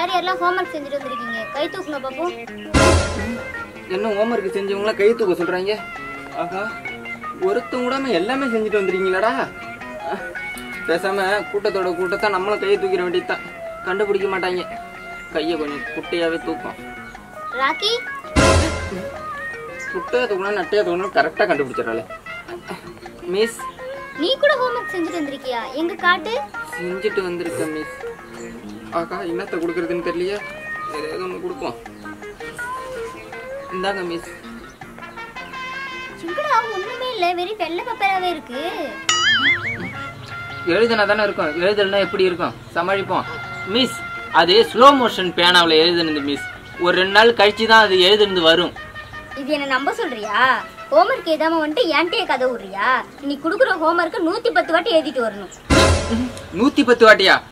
யார் யாரெல்லாம் ஹோம்ஒர்க் செஞ்சுட்டு வந்திருக்கீங்க கை தூக்குங்க பாப்போம் என்ன ஹோம்ஒர்க் செஞ்சவங்களாம் கை தூக்க சொல்றாங்க ஆகா ஒருத்தன் கூடாம எல்லாமே செஞ்சுட்டு வந்துருக்கீங்களாடா அஹ், பேசாம கூட்டத்தோட கூட்டத்தை நம்மளும் கையை தூக்கிட வேண்டியதுதான் கண்டுபிடிக்க மாட்டாங்க கையை கொஞ்சம் குட்டையாவே தூக்கும் ராக்கி குட்டையா தூக்கணும் நட்டையா தூக்கணும் கரெக்டாக கண்டுபிடிச்சிடறாளே மிஸ் நீ கூட ஹோம்ஒர்க் செஞ்சுட்டு வந்திருக்கியா எங்க காட்டு செஞ்சுட்டு வந்திருக்க மிஸ் ஆகா என்னத்தை கொடுக்கறதுன்னு தெரியலையே வேற ஏதோ ஒன்று கொடுப்போம் இந்தாங்க மிஸ் எங்கடா ஒண்ணுமே இல்ல வெறும் வெள்ளை பேப்பராவே இருக்கு எழுதுனா தானே இருக்கும் எழுதலைன்னா எப்படி இருக்கும் சமாளிப்போம் மிஸ் அது ஸ்லோ மோஷன் பேனாவில் எழுதுனது மிஸ் ஒரு ரெண்டு நாள் கழிச்சு தான் அது எழுதுனது வரும் இது என்ன நம்ப சொல்றியா ஹோம்ஒர்க் ஏதாம வந்துட்டு என்கிட்டயே கதை விடுறியா நீ குடுக்குற ஹோம்ஒர்க்கு நூத்தி பத்து வாட்டி எழுதிட்டு வரணும் நூற்றி பத்து வாட்டியா